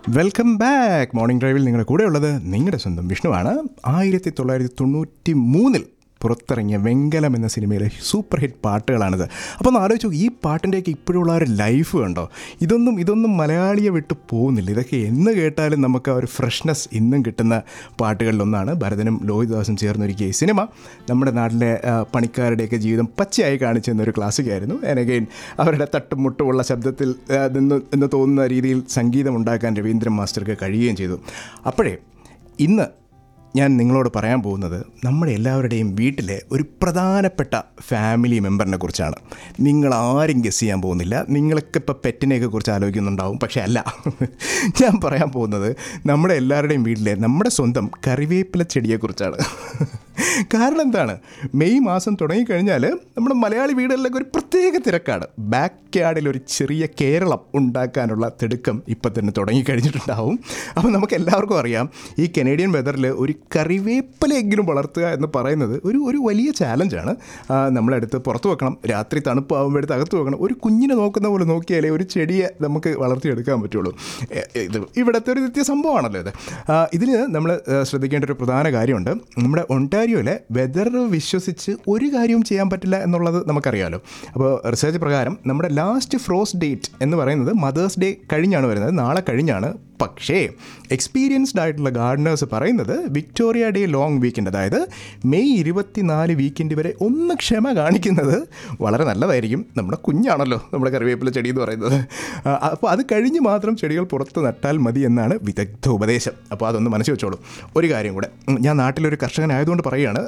welcome back morning ഡ്രൈവിൽ നിങ്ങളുടെ കൂടെ ഉള്ളത് നിങ്ങളുടെ സ്വന്തം വിഷ്ണുവാണ് ആയിരത്തി തൊള്ളായിരത്തി തൊണ്ണൂറ്റി മൂന്നിൽ പുറത്തിറങ്ങിയ വെങ്കലം എന്ന സിനിമയിലെ സൂപ്പർ ഹിറ്റ് പാട്ടുകളാണിത് അപ്പോൾ ഒന്ന് ആലോചിച്ചു ഈ പാട്ടിൻ്റെയൊക്കെ ഇപ്പോഴുള്ള ഒരു ലൈഫ് കണ്ടോ ഇതൊന്നും ഇതൊന്നും മലയാളിയെ വിട്ട് പോകുന്നില്ല ഇതൊക്കെ എന്ന് കേട്ടാലും നമുക്ക് ആ ഒരു ഫ്രഷ്നെസ് ഇന്നും കിട്ടുന്ന പാട്ടുകളിലൊന്നാണ് ഭരതനും ലോഹിതദാസും ചേർന്നൊരുക്കിയ ഈ സിനിമ നമ്മുടെ നാട്ടിലെ ആ, പണിക്കാരുടെയൊക്കെ ജീവിതം പച്ചയായി കാണിച്ചു തന്നൊരു ക്ലാസിക്കായിരുന്നു അനഗെയിൻ അവരുടെ തട്ടും മുട്ടുമുള്ള ശബ്ദത്തിൽ ആ, നിന്ന് എന്ന് തോന്നുന്ന രീതിയിൽ സംഗീതം ഉണ്ടാക്കാൻ രവീന്ദ്രൻ മാസ്റ്റർക്ക് കഴിയുകയും ചെയ്തു അപ്പോഴേ ഇന്ന് ഞാൻ നിങ്ങളോട് പറയാൻ പോകുന്നത് നമ്മുടെ എല്ലാവരുടെയും വീട്ടിലെ ഒരു പ്രധാനപ്പെട്ട ഫാമിലി മെമ്പറിനെ കുറിച്ചാണ് നിങ്ങൾ ആരും ഗസ് ചെയ്യാൻ പോകുന്നില്ല നിങ്ങളൊക്കെ ഇപ്പോൾ പെറ്റിനെയൊക്കെ കുറിച്ച് ആലോചിക്കുന്നുണ്ടാവും പക്ഷേ അല്ല ഞാൻ പറയാൻ പോകുന്നത് നമ്മുടെ എല്ലാവരുടെയും വീട്ടിലെ നമ്മുടെ സ്വന്തം കറിവേപ്പില ചെടിയെക്കുറിച്ചാണ് കാരണം എന്താണ് മെയ് മാസം തുടങ്ങിക്കഴിഞ്ഞാൽ നമ്മുടെ മലയാളി വീടുകളിലൊക്കെ ഒരു പ്രത്യേക തിരക്കാണ് ബാക്ക് യാർഡിൽ ഒരു ചെറിയ കേരളം ഉണ്ടാക്കാനുള്ള തിടുക്കം ഇപ്പം തന്നെ തുടങ്ങിക്കഴിഞ്ഞിട്ടുണ്ടാവും അപ്പോൾ നമുക്ക് എല്ലാവർക്കും അറിയാം ഈ കനേഡിയൻ വെതറിൽ ഒരു കറിവേപ്പിലെങ്കിലും വളർത്തുക എന്ന് പറയുന്നത് ഒരു ഒരു വലിയ ചാലഞ്ചാണ് നമ്മളെടുത്ത് പുറത്ത് വെക്കണം രാത്രി തണുപ്പാകുമ്പോഴത്തെ അകത്ത് വെക്കണം ഒരു കുഞ്ഞിനെ നോക്കുന്ന പോലെ നോക്കിയാലേ ഒരു ചെടിയെ നമുക്ക് വളർത്തിയെടുക്കാൻ പറ്റുള്ളൂ എ- ഇത് ഇവിടുത്തെ ഒരു നിത്യ സംഭവമാണല്ലോ ഇത് ഇതിൽ നമ്മൾ ശ്രദ്ധിക്കേണ്ട ഒരു പ്രധാന കാര്യമുണ്ട് നമ്മുടെ ഒണ്ടാരിയോയിലെ വെതർ വിശ്വസിച്ച് ഒരു കാര്യവും ചെയ്യാൻ പറ്റില്ല എന്നുള്ളത് നമുക്കറിയാമല്ലോ അപ്പോൾ റിസർച്ച് പ്രകാരം നമ്മുടെ ലാസ്റ്റ് ഫ്രോസ്റ്റ് ഡേറ്റ് എന്ന് പറയുന്നത് മദേഴ്സ് ഡേ കഴിഞ്ഞാണ് വരുന്നത് നാളെ കഴിഞ്ഞാണ് പക്ഷേ എക്സ്പീരിയൻസ്ഡ് ആയിട്ടുള്ള ഗാർഡനേഴ്സ് പറയുന്നത് വിക്ടോറിയ ഡേ ലോങ് വീക്കെൻഡ് അതായത് മെയ് ഇരുപത്തിനാല് വീക്കെൻഡ് വരെ ഒന്ന് ക്ഷമ കാണിക്കുന്നത് വളരെ നല്ലതായിരിക്കും നമ്മുടെ കുഞ്ഞാണല്ലോ നമ്മുടെ കറിവേപ്പില ചെടി എന്ന് പറയുന്നത് ആ, അപ്പോൾ അത് കഴിഞ്ഞ് മാത്രം ചെടികൾ പുറത്ത് നട്ടാൽ മതി എന്നാണ് വിദഗ്ധ ഉപദേശം അപ്പോൾ അതൊന്ന് മനസ്സിൽ വെച്ചോളൂ ഒരു കാര്യം കൂടെ ഉം, ഞാൻ നാട്ടിലൊരു കർഷകനായതുകൊണ്ട് പറയുകയാണ്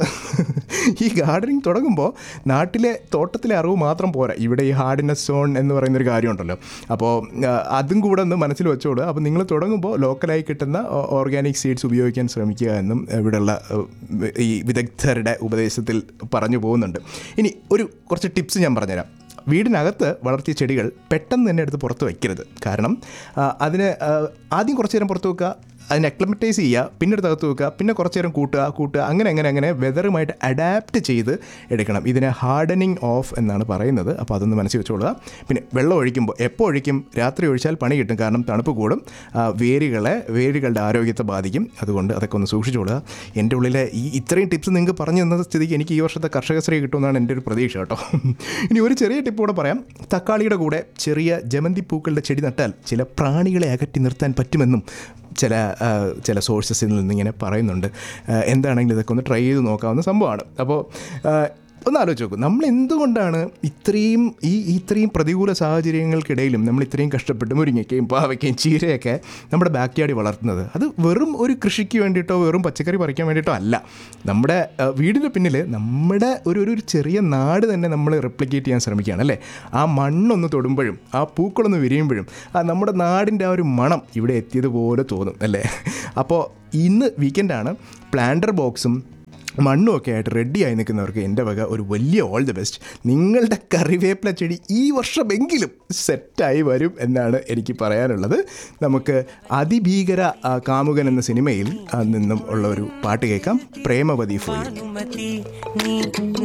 ഈ ഗാർഡനിങ് തുടങ്ങുമ്പോൾ നാട്ടിലെ തോട്ടത്തിലെ അറിവ് മാത്രം പോരാ ഇവിടെ ഈ ഹാർഡിനെസ് സോൺ എന്ന് പറയുന്നൊരു കാര്യമുണ്ടല്ലോ അപ്പോൾ ആ, അതും കൂടെ ഒന്ന് മനസ്സിൽ വെച്ചോളൂ അപ്പോൾ നിങ്ങൾ തുടങ്ങുമ്പോൾ ലോക്കലായി കിട്ടുന്ന ഓർഗാനിക് സീഡ്സ് ഉപയോഗിക്കാൻ ശ്രമിക്കുക എന്നും ഇവിടെയുള്ള ഏഹ്, ഈ വിദഗ്ധരുടെ ഉപദേശത്തിൽ പറഞ്ഞു പോകുന്നുണ്ട് ഇനി ഒരു കുറച്ച് ടിപ്സ് ഞാൻ പറഞ്ഞുതരാം വീടിനകത്ത് വളർത്തിയ ചെടികൾ പെട്ടെന്ന് തന്നെ എടുത്ത് പുറത്ത് വയ്ക്കരുത് കാരണം ആ, അതിന് ആ, ആദ്യം കുറച്ച് നേരം പുറത്ത് വെക്കുക അതിനെ അക്ലമറ്റൈസ് ചെയ്യുക പിന്നെ എടുത്ത് അകത്ത് വെക്കുക പിന്നെ കുറച്ച് നേരം കൂട്ടുക കൂട്ടുക അങ്ങനെ അങ്ങനെ അങ്ങനെ വെതറുമായിട്ട് അഡാപ്റ്റ് ചെയ്ത് എടുക്കണം ഇതിനെ ഹാർഡനിങ് ഓഫ് എന്നാണ് പറയുന്നത് അപ്പോൾ അതൊന്ന് മനസ്സിൽ വെച്ചോളുക പിന്നെ വെള്ളം ഒഴിക്കുമ്പോൾ എപ്പോൾ ഒഴിക്കും രാത്രി ഒഴിച്ചാൽ പണി കിട്ടും കാരണം തണുപ്പ് കൂടും ആ, വേരുകളെ വേരുകളുടെ ആരോഗ്യത്തെ ബാധിക്കും അതുകൊണ്ട് അതൊക്കെ ഒന്ന് സൂക്ഷിച്ചോളുക എൻ്റെ ഉള്ളിലെ ഈ ഇത്രയും ടിപ്സ് നിങ്ങൾക്ക് പറഞ്ഞു തന്ന സ്ഥിതിക്ക് എനിക്ക് ഈ വർഷത്തെ കർഷകശ്രീ കിട്ടുമെന്നാണ് എൻ്റെ ഒരു പ്രതീക്ഷ കേട്ടോ ഇനി ഒരു ചെറിയ ടിപ്പ് കൂടെ പറയാം തക്കാളിയുടെ കൂടെ ചെറിയ ജമന്തി പൂക്കളുടെ ചെടി നട്ടാൽ ചില പ്രാണികളെ അകറ്റി നിർത്താൻ പറ്റുമെന്നും ചില ആ, ചില സോഴ്സസിൽ നിന്ന് ഇങ്ങനെ പറയുന്നുണ്ട് ആ, എന്താണെങ്കിലും ഇതൊക്കെ ഒന്ന് ട്രൈ ചെയ്ത് നോക്കാവുന്ന സംഭവമാണ് അപ്പോൾ ആ, ഒന്ന് ആലോചിച്ച് നോക്കൂ നമ്മൾ എന്തുകൊണ്ടാണ് ഇത്രയും ഈ ഇത്രയും പ്രതികൂല സാഹചര്യങ്ങൾക്കിടയിലും നമ്മൾ ഇത്രയും കഷ്ടപ്പെട്ട് മുരിങ്ങയ്ക്കയും പാവയ്ക്കയും ചീരയൊക്കെ നമ്മുടെ ബാക്ക് യാർഡിൽ വളർത്തുന്നത് അത് വെറും ഒരു കൃഷിക്ക് വേണ്ടിയിട്ടോ വെറും പച്ചക്കറി പറിക്കാൻ വേണ്ടിയിട്ടോ അല്ല നമ്മുടെ ആ, വീടിൻ്റെ പിന്നിൽ നമ്മുടെ ഒരു ഒരു ചെറിയ നാട് തന്നെ നമ്മൾ റെപ്ലിക്കേറ്റ് ചെയ്യാൻ ശ്രമിക്കുകയാണ് അല്ലേ ആ മണ്ണൊന്ന് തൊടുമ്പോഴും ആ പൂക്കളൊന്ന് വിരിയുമ്പോഴും ആ നമ്മുടെ നാടിൻ്റെ ആ ഒരു മണം ഇവിടെ എത്തിയതുപോലെ തോന്നും അല്ലേ അപ്പോൾ ഇന്ന് വീക്കെൻഡാണ് പ്ലാന്റർ ബോക്സും മണ്ണും ഒക്കെ ആയിട്ട് റെഡിയായി നിൽക്കുന്നവർക്ക് എൻ്റെ വക ഒരു വലിയ ഓൾ ദി ബെസ്റ്റ് നിങ്ങളുടെ കറിവേപ്പില ചെടി ഈ വർഷമെങ്കിലും സെറ്റായി വരും എന്നാണ് എനിക്ക് പറയാനുള്ളത് നമുക്ക് അതിഭീകര ആ, കാമുകൻ എന്ന സിനിമയിൽ ആ, നിന്നും ഉള്ള ഒരു പാട്ട് കേൾക്കാം പ്രേമവതി ഫോയി അനുമതി നീ